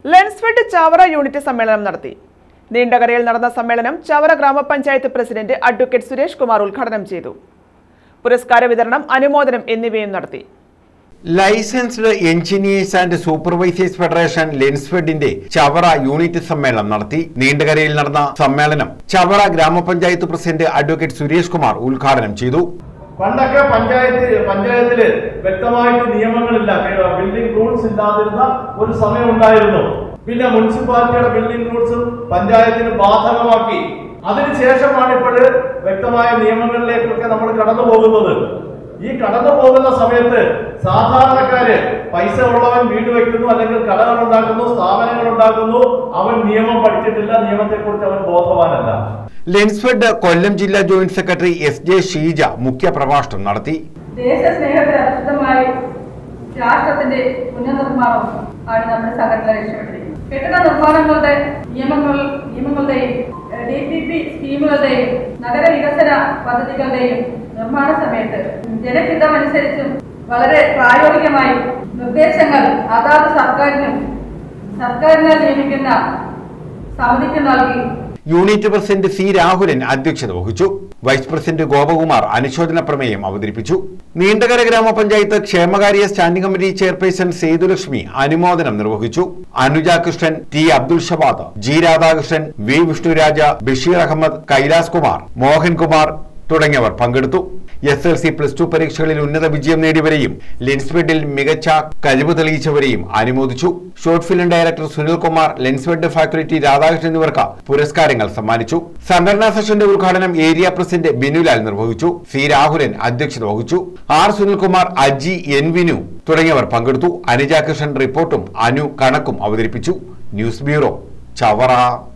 Lensfed Chavara unit സമ്മേളനം നടത്തി നീണ്ടകരയിൽ നടന്ന സമ്മേളനം ചവറ ഗ്രാമപഞ്ചായത്ത് പ്രസിഡന്റ് അഡ്വക്കേറ്റ് സുരേഷ് കുമാർ ഉദ്ഘാടനം ചെയ്തു പുരസ്കാര വിതരണം അനുമോദനം എന്നിവയും നടത്തി licensed engineers and supervisors federation ലെൻസ്ഫെഡിന്റെ ചവറ യൂണിറ്റ് സമ്മേളനം നടത്തി നീണ്ടകരയിൽ നടന്ന സമ്മേളനം ചവറ ഗ്രാമപഞ്ചായത്ത് പ്രസിഡന്റ് അഡ്വക്കേറ്റ് സുരേഷ് കുമാർ ഉദ്ഘാടനം ചെയ്തു പണ്ടൊക്കെ പഞ്ചായത്ത് പഞ്ചായത്തില് വ്യക്തമായിട്ട് നിയമങ്ങളില്ല ബിൽഡിംഗ് റൂൾസ് ഇല്ലാതിരുന്ന ഒരു സമയം ഉണ്ടായിരുന്നു പിന്നെ മുനിസിപ്പാലിറ്റിയുടെ ബിൽഡിംഗ് റൂൾസും പഞ്ചായത്തിന് ബാധകമാക്കി അതിനുശേഷമാണ് ഇപ്പോൾ വ്യക്തമായ നിയമങ്ങളിലേക്കൊക്കെ നമ്മൾ കടന്നു പോകുന്നത് ഈ കടന്നു പോകുന്ന സമയത്ത് സാധാരണക്കാര് പൈസ ഉള്ളവൻ വീട് വയ്ക്കുന്നു അല്ലെങ്കിൽ കടകൾ ഉണ്ടാക്കുന്നു സ്ഥാപനങ്ങൾ ഉണ്ടാക്കുന്നു അവൻ നിയമം പഠിച്ചിട്ടില്ല നിയമത്തെക്കുറിച്ച് അവൻ ബോധവാനല്ല ലെൻസ്ഫെഡ് കൊല്ലം ജില്ലാ joint secretary S J Sheeja മുഖ്യപ്രഭാഷണം നടത്തി ദേശസ്നേഹത്തിന് അനുസൃതമായി രാഷ്ട്രത്തിന്റെ പുനർനിർമ്മാണം ആണ് നമ്മുടെ സംഘടന ലക്ഷ്യമിട്ടിരിക്കുന്നത് കെട്ടിട നിർമ്മാണങ്ങളുടെ നിയമങ്ങൾ നിയമങ്ങളുടെയും ഡി പി പി സ്കീമുകളുടെയും നഗരവികസന പദ്ധതികളുടെയും നിർമ്മാണ സമയത്ത് ജനഹിതമനുസരിച്ചും വളരെ പ്രായോഗികമായി നിർദ്ദേശങ്ങൾ അതാത് സർക്കാരിനും സർക്കാരിനാൽ നിയമിക്കുന്ന സമിതിക്ക് നൽകി യൂണിറ്റ് പ്രസിഡന്റ് സി രാഹുലൻ അധ്യക്ഷത വഹിച്ചു വൈസ് പ്രസിഡന്റ് ഗോപകുമാർ അനുശോചന പ്രമേയം അവതരിപ്പിച്ചു നീണ്ടകര ഗ്രാമപഞ്ചായത്ത് ക്ഷേമകാര്യ സ്റ്റാൻഡിംഗ് കമ്മിറ്റി ചെയർപേഴ്സൺ സേതുലക്ഷ്മി അനുമോദനം നിർവഹിച്ചു Anuja Krishnan T Abdul Shabad G Radhakrishnan V Vishnuraja Basheer Ahammed Kailas Kumar Mohankumar തുടങ്ങിയവർ പങ്കെടുത്തു S L C plus two പരീക്ഷകളിൽ ഉന്നത വിജയം നേടിയവരെയും ലെൻസ്ബെഡിൽ മികച്ച കഴിവ് തെളിയിച്ചവരെയും അനുമോദിച്ചു short film director Sunil Kumar Lensfed faculty Radhakrishnan എന്നിവർക്ക് പുരസ്കാരങ്ങൾ സമ്മാനിച്ചു സംഘടനാ സെഷന്റെ ഉദ്ഘാടനം ഏരിയ പ്രസിഡന്റ് ബിനുലാൽ നിർവഹിച്ചു സി രാഹുലൻ അധ്യക്ഷത വഹിച്ചു ആർ സുനിൽകുമാർ അജി എൻ വിനു തുടങ്ങിയവർ പങ്കെടുത്തു അനുജ കൃഷ്ണൻ റിപ്പോർട്ടും അനു കണക്കും അവതരിപ്പിച്ചു ന്യൂസ് ബ്യൂറോ ചവറ